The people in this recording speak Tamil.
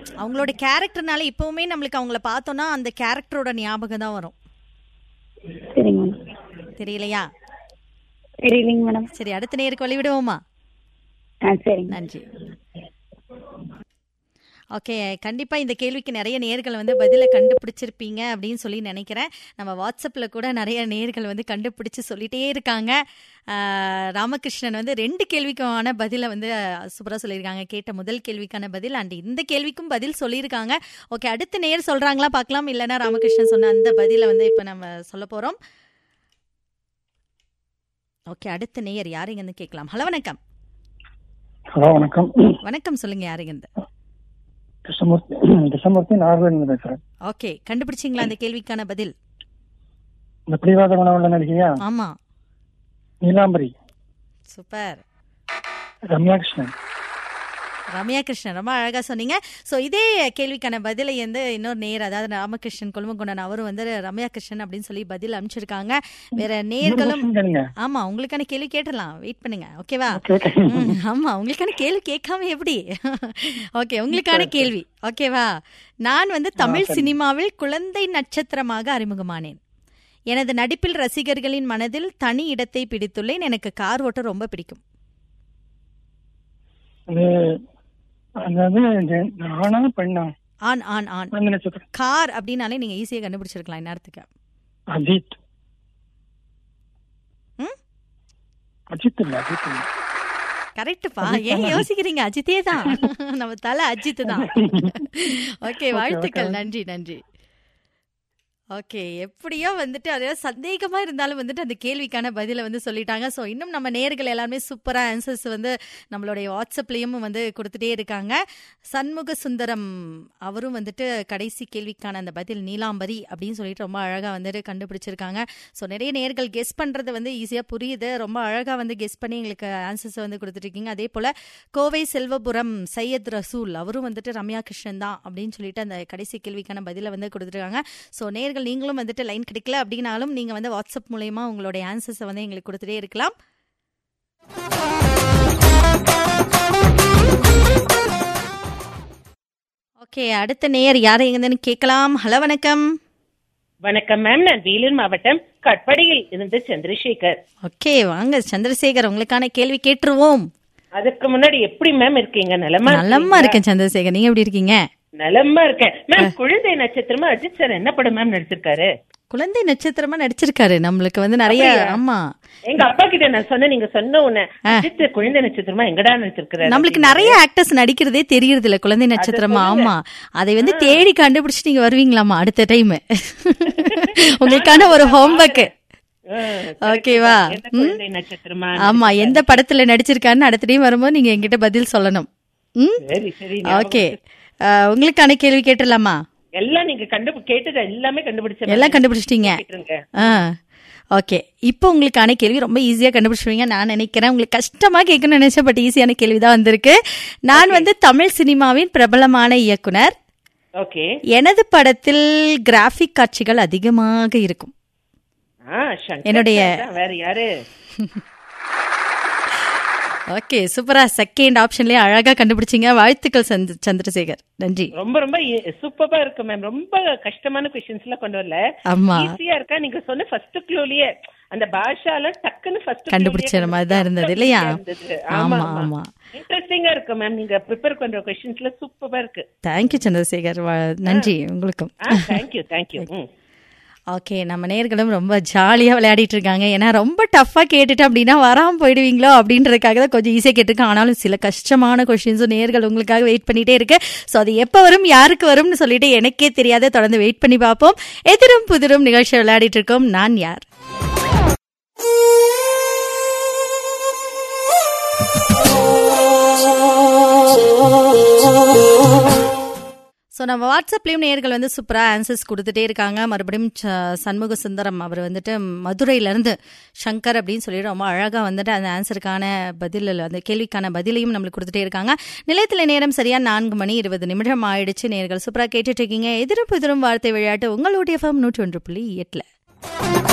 அவங்களோட கேரக்டர்னால இப்பவுமே நம்மளுக்கு அவங்கள பார்த்தோம்னா அந்த கேரக்டரோட ஞாபகம் தான் வரும் சரிங்க மேடம் தெரியலையா தெரியலைங்க மேடம் சரி அடுத்த நேருக்கு வழி விடுவோமா ஆ சரிங்க நன்றி ஓகே கண்டிப்பா இந்த கேள்விக்கு நிறைய நேர்கள் வந்து பதிலை கண்டுபிடிச்சிருப்பீங்க அப்படின்னு சொல்லி நினைக்கிறேன் நம்ம வாட்ஸ்அப்ல கூட நிறைய நேர்கள் வந்து கண்டுபிடிச்சு சொல்லிட்டே இருக்காங்க ஆஹ், ராமகிருஷ்ணன் வந்து ரெண்டு கேள்விக்கான பதிலை வந்து சூப்பராக சொல்லியிருக்காங்க கேட்ட முதல் கேள்விக்கான பதில் அண்ட் இந்த கேள்விக்கும் பதில் சொல்லியிருக்காங்க ஓகே அடுத்த நேர் சொல்றாங்களா பார்க்கலாம் இல்லைன்னா ராமகிருஷ்ணன் சொன்ன அந்த பதிலை வந்து இப்போ நம்ம சொல்ல போறோம் ஓகே அடுத்த நேயர் யாருங்கன்னு கேட்கலாம் ஹலோ வணக்கம் ஹலோ வணக்கம் வணக்கம் சொல்லுங்க யாருங்க கிருஷ்ணமூர்த்தி கிருஷ்ணமூர்த்தி நாகர்கோவில் பேசுறேன் ஓகே கண்டுபிடிச்சிங்களா அந்த கேள்விக்கான பதில் இந்த பிடிவாத உணவுல நடிகையா ஆமா நீலாம்பரி சூப்பர் ரம்யா கிருஷ்ணன் ரம்யா கிருஷ்ணன் ரொம்ப அழகா சொன்னீங்க சோ இதே கேள்விக்கான பதிலை வந்து இன்னொரு நேர் அதாவது ராமகிருஷ்ணன் கொழுமகுண்டன் அவரும் வந்து ரம்யா கிருஷ்ணன் அப்படின்னு சொல்லி பதில் அனுப்பிச்சிருக்காங்க வேற நேர்களும் கேளுங்க ஆமா உங்களுக்கான கேள்வி கேட்டுடலாம் வெயிட் பண்ணுங்க ஓகேவா ஓகே ம், ஆமா உங்களுக்கான கேள்வி கேட்காம எப்படி ஓகே உங்களுக்கான கேள்வி ஓகேவா நான் வந்து தமிழ் சினிமாவில் குழந்தை நட்சத்திரமாக அறிமுகமானேன் எனது நடிப்பில் ரசிகர்களின் மனதில் தனி இடத்தை பிடித்துள்ளேன் எனக்கு கார் ஓட்ட ரொம்ப பிடிக்கும் அது அதாவது ஜெ- ஆனா பெண்ணா ஆன் ஆன் ஆன் அந்த நட்சத்திரம் கார் அப்படின்னாலே நீங்க ஈஸியா கண்டுபிடிச்சிருக்கலாம் இந்நேரத்துக்கு அஜித் ம்? அஜித் இல்ல அஜித் இல்ல கரெக்ட்பா ஏன் யோசிக்கிறீங்க அஜித்தே தான் நம்ம தலை அஜித் தான் ஓகே வாழ்த்துக்கள் நன்றி நன்றி ஓகே எப்படியோ வந்துட்டு அதாவது சந்தேகமா இருந்தாலும் வந்துட்டு அந்த கேள்விக்கான பதிலை வந்து சொல்லிட்டாங்க ஸோ இன்னும் நம்ம நேர்கள் எல்லாருமே சூப்பரா ஆன்சர்ஸ் வந்து நம்மளுடைய வாட்ஸ்அப்லயும் வந்து கொடுத்துட்டே இருக்காங்க சண்முக சுந்தரம் அவரும் வந்துட்டு கடைசி கேள்விக்கான அந்த பதில் நீலாம்பரி அப்படின்னு சொல்லிட்டு ரொம்ப அழகா வந்துட்டு கண்டுபிடிச்சிருக்காங்க ஸோ நிறைய நேர்கள் கெஸ் பண்றது வந்து ஈஸியா புரியுது ரொம்ப அழகா வந்து கெஸ் பண்ணி எங்களுக்கு ஆன்சர்ஸ் வந்து கொடுத்துருக்கீங்க அதே போல கோவை செல்வபுரம் சையத் ரசூல் அவரும் வந்துட்டு ரம்யா கிருஷ்ணன் தான் அப்படின்னு சொல்லிட்டு அந்த கடைசி கேள்விக்கான பதிலை வந்து கொடுத்துருக்காங்க ஸோ நேர்கள் நீங்களும் வந்துட்டு லைன் கிடைக்கல அப்படின்னாலும் நீங்க வந்து வாட்ஸ்அப் மூலயமா உங்களுடைய ஆன்சர்ஸை வந்து எங்களுக்கு கொடுத்துட்டே இருக்கலாம் ஓகே அடுத்த நேயர் யாரை எங்கன்னு கேட்கலாம் ஹலோ வணக்கம் வணக்கம் மேம் நான் வேலூர் மாவட்டம் கட்படியில் இருந்து சந்திரசேகர் ஓகே வாங்க சந்திரசேகர் உங்களுக்கான கேள்வி கேட்டுருவோம் அதுக்கு முன்னாடி எப்படி மேம் இருக்கீங்க நலமா நலமா இருக்கேன் சந்திரசேகர் நீங்க எப்படி இருக்கீங்க நலமா இருக்கேன் மேம் குழந்தை நட்சத்திரமா அஜித் சார் என்ன படம் மேம் நடிச்சிருக்காரு குழந்தை நட்சத்திரமா நடிச்சிருக்காரு நம்மளுக்கு வந்து நிறைய ஆமா எங்க அப்பா கிட்ட நான் சொன்னேன் நீங்க சொன்ன உடனே அஜித் குழந்தை நட்சத்திரமா எங்கடா நடிச்சிருக்காரு நம்மளுக்கு நிறைய ஆக்டர்ஸ் நடிக்கிறதே தெரியறது இல்ல குழந்தை நட்சத்திரமா ஆமா அதை வந்து தேடி கண்டுபிடிச்சு நீங்க வருவீங்களாமா அடுத்த டைம் உங்களுக்கான ஒரு ஹோம்ஒர்க் ஓகேவா எந்த குழந்தை நட்சத்திரமா ஆமா எந்த படத்துல நடிச்சிருக்கான்னு அடுத்த டைம் வரும்போது நீங்க என்கிட்ட பதில் சொல்லணும் ம் சரி சரி ஓகே உங்களுக்கான கேள்வி கேட்டுடலாமா எல்லாம் நீங்க கண்டு கேட்டது எல்லாமே கண்டுபிடிச்ச எல்லாம் கண்டுபிடிச்சிட்டீங்க கேட்டுருங்க ஆ ஓகே இப்போ உங்களுக்கான கேள்வி ரொம்ப ஈஸியா கண்டுபிடிச்சிருவீங்க நான் நினைக்கிறேன் உங்களுக்கு கஷ்டமா கேட்கணும்னு நினைச்சேன் பட் ஈஸியான கேள்வி தான் வந்திருக்கு நான் வந்து தமிழ் சினிமாவின் பிரபலமான இயக்குனர் ஓகே எனது படத்தில் கிராஃபிக் காட்சிகள் அதிகமாக இருக்கும் ஆ சங்கர் என்னுடைய- சார் தான், வேற யாரு ஓகே சூப்பரா செகண்ட் ஆப்ஷன்லயே அழகா கண்டுபிடிச்சீங்க வாழ்த்துக்கள் சந்த்- சந்திரசேகர் நன்றி ரொம்ப ரொம்ப சூப்பரா இருக்கு மேம் ரொம்ப கஷ்டமான கொஸ்டின்ஸ் எல்லாம் கொண்டு வரல ஆமா ஈஸியா இருக்கா நீங்க சொன்ன ஃபர்ஸ்ட் க்ளூலயே அந்த பாஷால டக்குன்னு ஃபர்ஸ்ட் கண்டுபிடிச்ச மாதிரி தான் இருந்தது இல்லையா ஆமா ஆமா இன்ட்ரெஸ்டிங்கா இருக்கு மேம் நீங்க ப்ரிப்பேர் பண்ற கொஸ்டின்ஸ்ல சூப்பரா இருக்கு தேங்க்யூ சந்திரசேகர் வா- நன்றி உங்களுக்கும் தேங்க்யூ தேங்க்யூ ஓகே நம்ம நேர்களும் ரொம்ப ஜாலியாக விளையாடிட்டு இருக்காங்க ஏன்னா ரொம்ப டஃப்பாக கேட்டுட்டு அப்படின்னா வராமல் போயிடுவீங்களோ அப்படின்றதுக்காக தான் கொஞ்சம் ஈஸியாக கேட்டிருக்கேன் ஆனாலும் சில கஷ்டமான கொஷின்ஸும் நேர்கள் உங்களுக்காக வெயிட் பண்ணிட்டே இருக்கு ஸோ அது எப்போ வரும் யாருக்கு வரும்னு சொல்லிட்டு எனக்கே தெரியாத தொடர்ந்து வெயிட் பண்ணி பார்ப்போம் எதிரும் புதிரும் நிகழ்ச்சி விளையாடிட்டு இருக்கோம் நான் யார் ஸோ நம்ம வாட்ஸ்அப்லேயும் நேர்கள் வந்து சூப்பராக ஆன்சர்ஸ் கொடுத்துட்டே இருக்காங்க மறுபடியும் ச- சண்முக சுந்தரம் அவர் வந்துட்டு மதுரையிலேருந்து சங்கர் அப்படின்னு சொல்லிட்டு ரொம்ப அழகாக வந்துட்டு அந்த ஆன்சருக்கான பதில் அந்த கேள்விக்கான பதிலையும் நம்மளுக்கு கொடுத்துட்டே இருக்காங்க நிலையத்தில் நேரம் சரியா நான்கு மணி இருபது நிமிடம் ஆயிடுச்சு நேர்கள் சூப்பராக கேட்டுட்டு இருக்கீங்க எதிரும் புதிரும் வார்த்தை விளையாட்டு உங்களுடைய ஃபம் நூற்றி ஒன்று புள்ளி எட்டில்